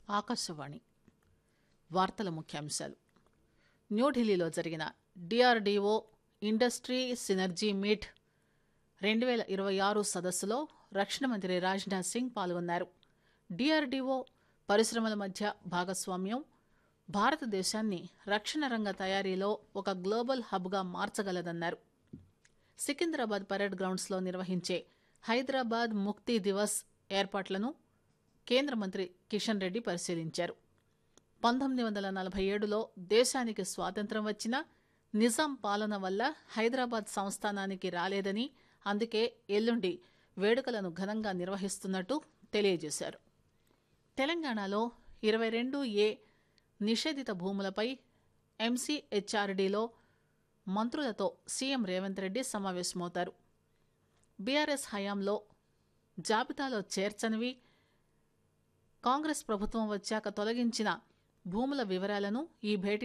ఆకాశవాణి వార్తల ముఖ్యాంశాలు న్యూఢిల్లీలో జరిగిన డిఆర్డీఓ ఇండస్ట్రీ సినర్జీ మీట్ రెండు వేల ఇరవై ఆరు సదస్సులో రక్షణ మంత్రి రాజ్నాథ్ సింగ్ పాల్గొన్నారు డిఆర్డీఓ పరిశ్రమల మధ్య భాగస్వామ్యం భారతదేశాన్ని రక్షణ రంగ తయారీలో ఒక గ్లోబల్ హబ్గా మార్చగలదన్నారు సికింద్రాబాద్ పరేడ్ గ్రౌండ్స్లో నిర్వహించే హైదరాబాద్ ముక్తి దివస్ ఏర్పాట్లను కేంద్ర మంత్రి కిషన్ రెడ్డి పరిశీలించారు పంతొమ్మిది వందల నలభై ఏడులో దేశానికి స్వాతంత్రం వచ్చినా నిజాం పాలన వల్ల హైదరాబాద్ సంస్థానానికి రాలేదని అందుకే ఎల్లుండి వేడుకలను ఘనంగా నిర్వహిస్తున్నట్టు తెలియజేశారు తెలంగాణలో ఇరవై రెండు ఏ నిషేధిత భూములపై ఎంసీహెచ్ఆర్డీలో మంత్రులతో సీఎం రేవంత్ రెడ్డి సమావేశమవుతారు బీఆర్ఎస్ హయాంలో జాబితాలో చేర్చనివి కాంగ్రెస్ ప్రభుత్వం వచ్చాక తొలగించిన భూముల వివరాలను ఈ భేటీ